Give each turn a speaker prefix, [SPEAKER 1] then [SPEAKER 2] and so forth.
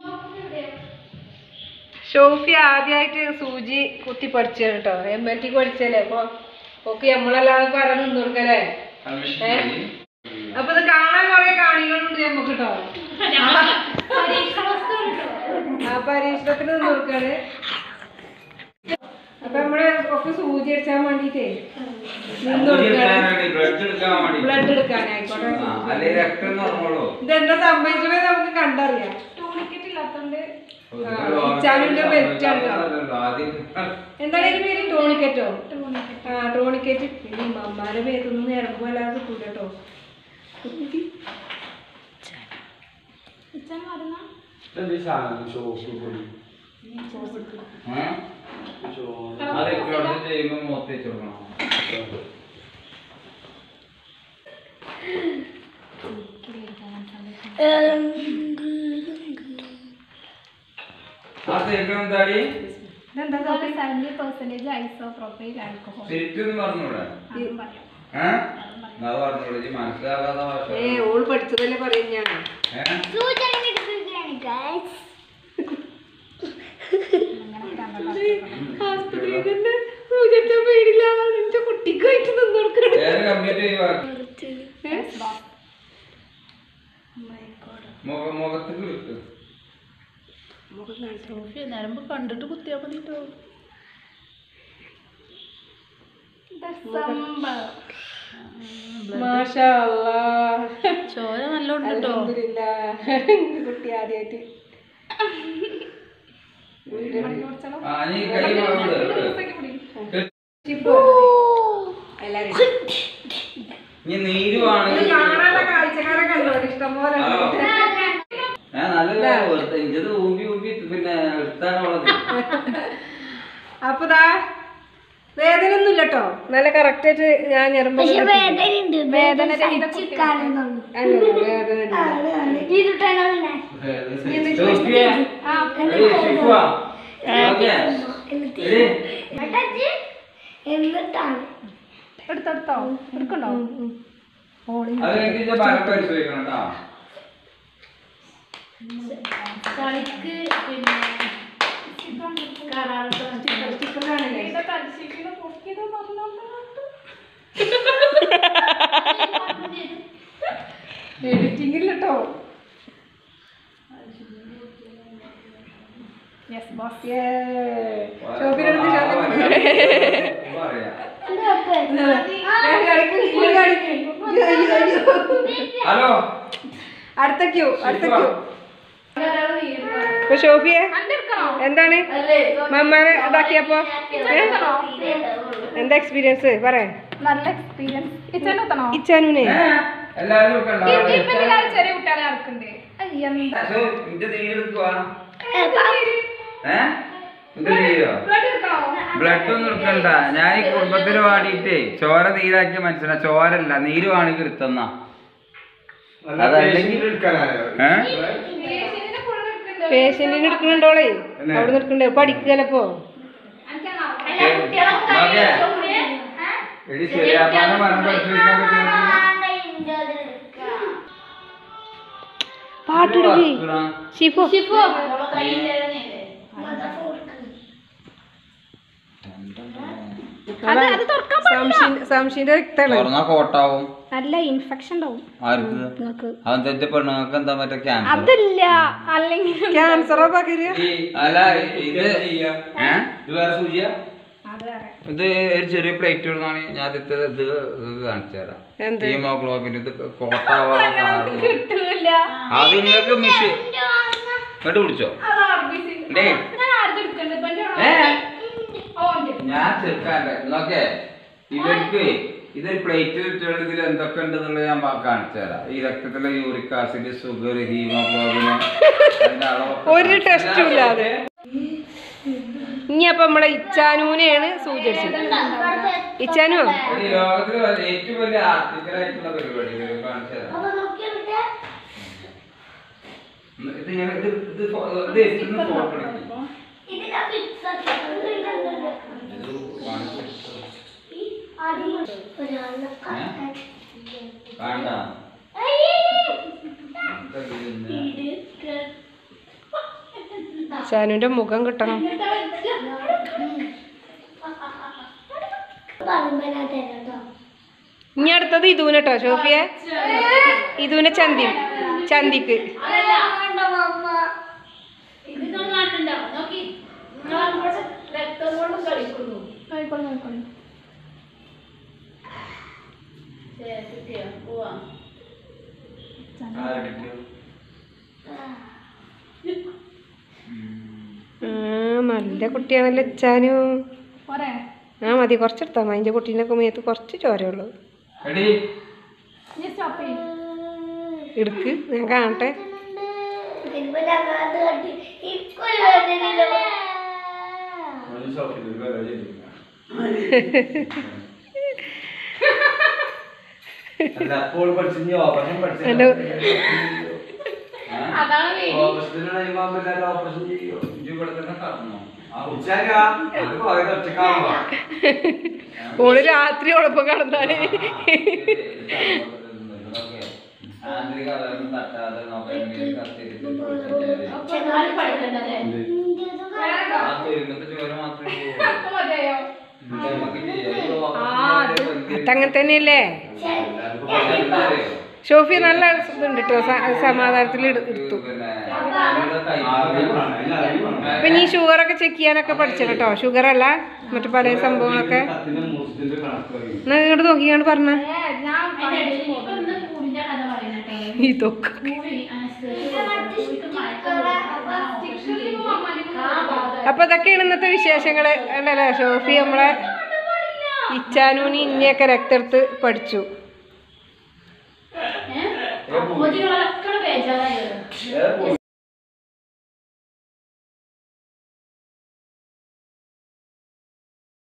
[SPEAKER 1] ഷോഫി ആദ്യമായിട്ട് സൂചി കുത്തി പഠിച്ചു കേട്ടോ എം എൽ ടിക്ക് പഠിച്ചല്ലേ അപ്പൊ ഓക്കെ നമ്മളല്ലാതെ പറഞ്ഞു നിന്ന് കൊടുക്കല്ലേ ഏ? അപ്പൊ ഇത് കാണാൻ കുറെ കാണികളുണ്ട് നമുക്ക് കേട്ടോ ആ പരീക്ഷണത്തിന് നിന്ന് കൊടുക്കാണ് അപ്പൊ നമ്മള് ഒക്കെ സൂചി അടിച്ചാൻ വേണ്ടിട്ടേ നിന്ന് കൊടുക്കാണ്
[SPEAKER 2] ബ്ലഡ് എടുക്കാൻ വേണ്ടി
[SPEAKER 1] ബ്ലഡ് എടുക്കാനായിക്കോട്ടെ
[SPEAKER 2] അല്ലെങ്കിൽ രക്തം എന്ന് പറഞ്ഞോളൂ
[SPEAKER 1] ഇതെന്താ സംഭവിച്ചത് നമുക്ക് കണ്ടറിയാം ഇച്ചാനുവിന്റെ belt ആണ് കേട്ടോ.
[SPEAKER 2] ആദ്യം
[SPEAKER 1] എന്താണ് ഇതിന്റെ പേര് ടോണിക്കറ്റോ ആ ടോണിക്കറ്റ് പിന്നെ മമ്മാരെ പേരൊന്നും ഇറങ്ങുമ്പോ അല്ലാതെ കിട്ടൂല കേട്ടോ
[SPEAKER 2] ഏ? അത് ഇപ്രാവശ്യം ചെയ്യുമ്പോ മുഖത്ത് വെച്ച് കൊടുക്കണം ആ തേക്കണം എന്താടി
[SPEAKER 1] ഇതെന്താ
[SPEAKER 3] പെർസെന്റേജ് ഐസോപ്രോപ്പൈൽ ആൽക്കഹോൾ
[SPEAKER 2] ശരിക്കും പറഞ്ഞൂടെ
[SPEAKER 3] അതും പറയാം
[SPEAKER 2] ഏഹ് അത് പറഞ്ഞോളൂ ഈ മനസ്സിലാകാത്ത ഭാഷ
[SPEAKER 1] ഏ ഓള് പഠിച്ചതല്ലേ പറയും ഞാൻ
[SPEAKER 2] ഏഹ്
[SPEAKER 1] ആസ്പത്രിയിൽ തന്നെ സൂചിച്ച പേടില്ല നിന്റെ കുട്ടിക്കായിട്ട് നിന്ന് കൊടുക്കണം
[SPEAKER 2] വേറെ കംപ്ലീറ്റ് ചെയ്യുക മുഖ മുഖത്തേക്ക് വിട്ടു
[SPEAKER 3] നരമ്പ് കണ്ടിട്ട് കുത്തിയാ മതി കേട്ടോ
[SPEAKER 1] മാഷാ അല്ലാ.
[SPEAKER 3] ചോര നല്ലോണം കേട്ടോ
[SPEAKER 1] അൽഹംദുലില്ലാ. കുട്ടി ആദ്യമായിട്ട്
[SPEAKER 2] ആ നീ കൈ വിട്.
[SPEAKER 1] എല്ലാരും
[SPEAKER 2] നീ നീരുവാണെങ്കിൽ
[SPEAKER 1] കാണാനുള്ള കാഴ്ചക്കാരെ കണ്ടോ ഇഷ്ടം പോലെ
[SPEAKER 2] ഹലോ ഞാൻ നല്ല വെറുതെ ഇഞ്ചത് ഊമ്പി ഊമ്പി പിന്നെ എടുത്താണുള്ളത്
[SPEAKER 1] അപ്പൊ ദാ വേദന ഒന്നും ഇല്ലട്ടോ നല്ല കറക്റ്റ് ആയിട്ട് ഞാൻ ഞെറുമ്പോ
[SPEAKER 3] വേദന രഹിത
[SPEAKER 1] വേദന ഇല്ല.
[SPEAKER 2] സോഫിയ എടി, ഷിഫുവ. ഓക്കേ. എടി,
[SPEAKER 3] എടുത്തെടുത്തോ എടുക്കണ്ടോ
[SPEAKER 2] അത് കഴിഞ്ഞിട്ട് ഭാരം പരിശോധിക്കണം കേട്ടോ
[SPEAKER 3] കളിക്ക് പിന്നെ
[SPEAKER 1] ചിക്കൻ കാണില്ലേ? എഡിറ്റിംഗ് ഇല്ലട്ടോ
[SPEAKER 3] യെസ് ബോസ്
[SPEAKER 1] ഷോപ്പിനടുത്ത്
[SPEAKER 2] പറയാ ഹലോ
[SPEAKER 1] അടുത്ത ക്യൂ അടുത്ത ക്യൂ ഇപ്പൊ ഷോഫിയെ എന്താണ് മമ്മാനെ ഇതാക്കിയപ്പോ ഏ? എന്താ എക്സ്പീരിയൻസ് പറയാ
[SPEAKER 3] നല്ല എക്സ്പീരിയൻസ് കിച്ചണിൽ എത്തണോ
[SPEAKER 1] ഇച്ചാനുനെ
[SPEAKER 2] ഏ? എല്ലാവരും വെക്കണ്ട.
[SPEAKER 3] ഇപ്പൊ എല്ലാവരും ചെറിയ കുട്ടികളെ നടക്കണ്ടേ എന്താ
[SPEAKER 2] അശോ, നിന്റെ നീരെടുക്കുവാ ഏ നിന്റെ നീരോ ബ്ലഡ് ഒന്നും എടുക്കണ്ട ഞാൻ ഈ കുടുംബത്തിൽ വാടിയിട്ടേ ചോര നീരാക്കിയ മനുഷ്യനാ ചോരല്ല നീര് വാണെങ്കിൽ എടുത്തന്ന അതല്ലെങ്കിൽ ഏ?
[SPEAKER 1] പേഷ്യന്റിന് എടുക്കണുണ്ടോളേ അവിടെ നിൽക്കണ്ടേ പഠിക്കലപ്പോ
[SPEAKER 2] ഓക്കേ. എടി ചെറിയാപ്പാനെ മരം പരിശോധിക്കാൻ പറ്റുമെങ്കിൽ
[SPEAKER 1] പാട്ടിടുകേ ഷിഫോ സംശീന്റെ രക്താണ്
[SPEAKER 2] തുറന്നാ കോട്ടാവും
[SPEAKER 3] നല്ല ഇൻഫെക്ഷൻ ഉണ്ടാവും
[SPEAKER 2] ആർക്ക്
[SPEAKER 3] നിങ്ങൾക്ക്
[SPEAKER 2] അവൻ തെറ്റ് പെണ്ണുങ്ങൾക്ക് എന്താ മറ്റേ ക്യാൻസർ
[SPEAKER 3] അതില്ല അല്ലെങ്കിൽ
[SPEAKER 1] ക്യാൻസറോ പകര്
[SPEAKER 2] അല്ല ഇത് ഏ? ഇത് ഒരു ചെറിയ പ്ലേറ്റ് ഇടുന്നതാണ് ഞാൻ ഇത് ഇത് കാണിച്ചു തരാം
[SPEAKER 1] എന്ത്?
[SPEAKER 2] ഹീമോഗ്ലോബിൻ ഇത് കോട്ടാവാൻ കാരണം
[SPEAKER 3] കിട്ടൂല
[SPEAKER 2] അത് നിങ്ങൾക്ക് മിഷ് ഇങ്ങോട്ട് പിടിച്ചോ ഡേ ഏ? ഞാൻ ചെറുക്കാൻ്റെ നോക്കേ ഇവർക്ക് ഇതൊരു പ്ലേറ്റിൽ ഇട്ടുകൊണ്ട് ഇതിൽ എന്തൊക്കെ ഉണ്ടെന്നുള്ളത് ഞാൻ ബാ- കാണിച്ചു തരാം ഈ രക്തത്തിലെ യൂറിക് ആസിഡ് ഷുഗർ ഹീമോഗ്ലോബിൻ അതിന്റെ അളവൊക്കെ
[SPEAKER 1] ഒരു
[SPEAKER 2] കാണിച്ചു
[SPEAKER 1] ടെസ്റ്റും ഇല്ലാതെ ഇനി അപ്പൊ നമ്മളെ ഇച്ചാനൂനെയാണ് സൂചിച്ചത് ഇച്ചാനു
[SPEAKER 2] ഈ ലോകത്തിലെ വലിയ- ഏറ്റവും വലിയ ആർട്ടിക്കലായിട്ടുള്ള പരിപാടി ഇത് കാണിച്ചു തരാം ഇത് ഞാൻ ഇത് ഇത് ഫോ- ഇത് എത്തുന്ന ഫോട്ടോ എടുക്കും ഇത് കാണിച്ചു വേണ്ട
[SPEAKER 1] ചാനുവിന്റെ മുഖം കിട്ടണം ഇനി അടുത്തത് ഇതൂന് കേട്ടോ ഷോഫിയ ഇതൂനെ ചന്തി ചന്തിക്ക്
[SPEAKER 3] നോക്കിക്കോളൂ നോക്കിക്കോളൂ
[SPEAKER 1] ആ നല്ല കുട്ടിയാണല്ലോ ചാനു
[SPEAKER 3] പോരെ
[SPEAKER 1] ആ മതി കുറച്ചെടുത്താൽ മതി എൻ്റെ കുട്ടീൻ്റെ ഒക്കെ മേത്ത് കുറച്ച് ചോരയുള്ളൂ
[SPEAKER 2] എടി
[SPEAKER 3] ഇനി സ്റ്റോപ്പ് ചെയ്യും
[SPEAKER 1] എടുക്ക് ഞാൻ കാണട്ടെ
[SPEAKER 2] അല്ല അപ്പോൾ പഠിച്ചു ഓപ്പറേഷൻ
[SPEAKER 1] ഹലോ
[SPEAKER 3] അതാണ് പേടി
[SPEAKER 2] ഓപ്പറേഷൻ ഓപ്പറേഷൻ ചെയ്യോ ഇജ്ജ് ഇവിടെ തന്നെ കടന്നോ ആ
[SPEAKER 1] ഓള് രാത്രി ഉഴപ്പം കടന്നാല്
[SPEAKER 2] ആന്തരിക അവയവം തട്ടാതെ നോക്കാൻ കത്തിരിച്ച് ആ തുരുമ്പത്തെ ചോര മാത്രമേ
[SPEAKER 3] അപ്പൊ മതിയായോ
[SPEAKER 1] അതങ്ങനെ തന്നെയല്ലേ ഷോഫി നല്ല ഇതുണ്ട് കേട്ടോ സമാധാനത്തിൽ എടുത്തു ഇപ്പൊ നീ ഷുഗറൊക്കെ ചെക്ക് ചെയ്യാനൊക്കെ പഠിച്ചു കേട്ടോ ഷുഗർ അല്ല മറ്റു പല സംഭവങ്ങളൊക്കെ എന്നാ ഇങ്ങോട്ട് നോക്കിയാണ് പറഞ്ഞ
[SPEAKER 3] ഏ, ഞാൻ
[SPEAKER 1] ഇതൊക്കെ അപ്പൊ ഇതൊക്കെയാണ് ഇന്നത്തെ വിശേഷങ്ങള് അല്ലല്ലേ ഷോഫി നമ്മളെ ഇച്ചാനൂനി ഇന്നിയൊക്കെ രക്തെടുത്ത് പഠിച്ചു
[SPEAKER 2] ഏ